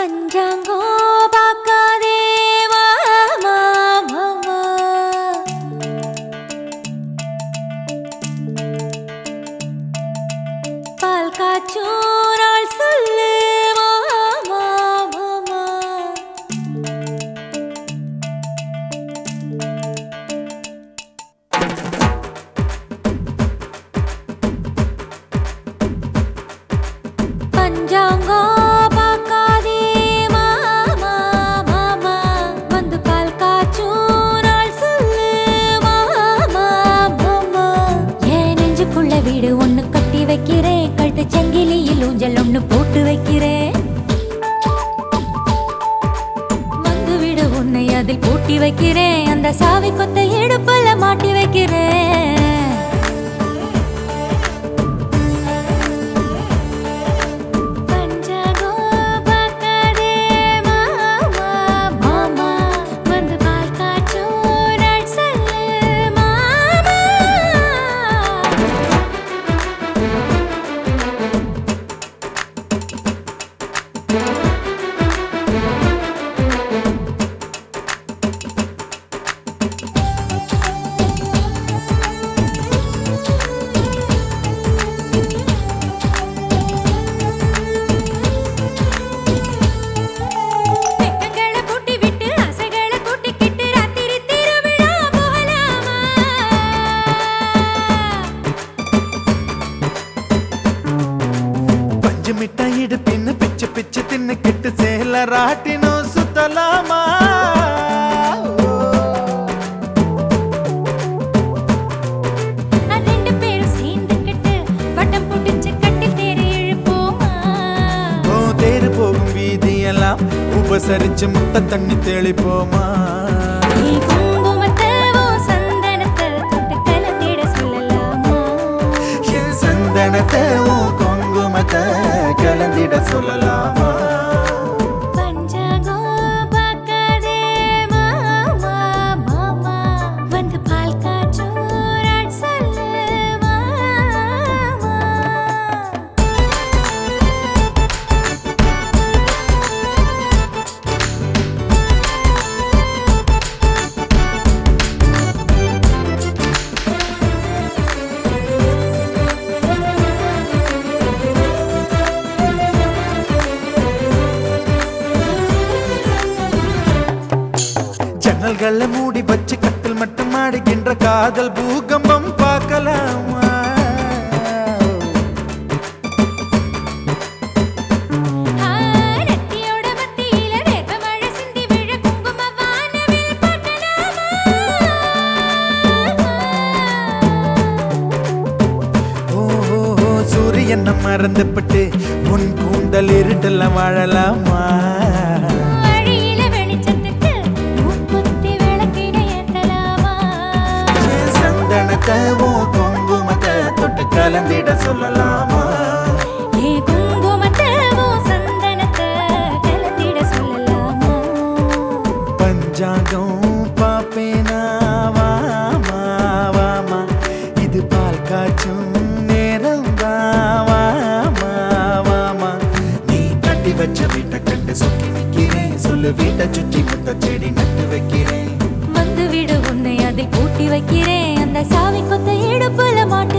பஞ்சாங்கோ பார்க்காதே மாமா மாமா பால் காய்ச்சும் நாள் சொல்லு மாமா மாமா பஞ்சாங்கோ பார்க்காதே மாமா மாமா வந்து பால் காய்ச்சும் நாள் சொல்லு மாமா மாமா என் நெஞ்சுக்குள்ள வீடு ஒண்ணு கட்டி வைக்கிறேன் கழுத்து சங்கிலியில் ஊஞ்சல் ஒண்ணு போட்டு வைக்கிறேன் வந்து விடு உன்னை அதில் பூட்டி வைக்கிறேன் அந்த சாவி கொத்த இடுப்புல மாட்டி வைக்கிறேன் பஞ்சாங்கோ பார்க்காதே மாமா மாமா வந்து பால் காய்ச்சும் நாள் சொல்லு மாமா வெக்கங்களை பூட்டி விட்டு ஆசைகளை கூட்டிக்கிட்டு ராத்திரி திருவிழா போகலாமா பஞ்சு மிட்டாய் இடுப்பின்னு பிச்சு பிச்சு தின்னுக்கிட்டு சேல ராட்டினும் சுத்தலாமா ரெண்டு பேரும் சேர்ந்துக்கிட்டு வட்டம் புடிச்சு கட்டி தேறி இழுப்போமா ஓ தேரு போகும் வீதியெல்லாம் உபசரிச்சு முட்டை தண்ணி தெளிப்போமா நீ குங்குமத்தை உன் சந்தனத்தை தொட்டு கலந்திட சொல்லலாமா என் சந்தனத்தை உன் குங்குமத்தை கலந்திட சொல்லலாமா பஞ்சாங்கோ பார்க்காதே மாமா மாமா வந்து பால் காய்ச்சும் நாள் சொல்லு மாமா ஜன்னல்களை மூடி வச்சு கட்டில் மட்டும் ஆடுகின்ற காதல் பூகம்பம் பார்க்கலாமா நெத்தியோட மத்தியில வேப்பமழை சிந்தி விழ குங்கும வானவில் பார்க்கலாமா? ஓ ஓ, ஓ, சூரியனை மறந்துப்பட்டு உன் கூந்தல் இருட்டல வாழலாமா வழியில வெளிச்சத்துக்கு மூக்குத்தி விளக்கினை ஏத்தலாமா? என் சந்தனத்தை உன் குங்குமத்தை தொட்டு கலந்திட சொல்லலாமா ஏ குங்குமத்தை உன் சந்தனத்தை கலந்திட சொல்லலாமா? பஞ்சாங்கம் பாப்பேனா வாமா வாமா இது பால் காய்ச்சும் நேரம் வாமா வாமா நீ கட்டி வச்ச வீட்டை கண்டு சுத்தி நிக்கிறேன் சொல்லு வீட்டை சுற்றி முத்த செடி நட்டு வைக்கிறேன் வந்து விடு உன்னை அதில் பூட்டி வைக்கிறேன் அந்த சாவி கொத்த இடுப்புல மாட்டி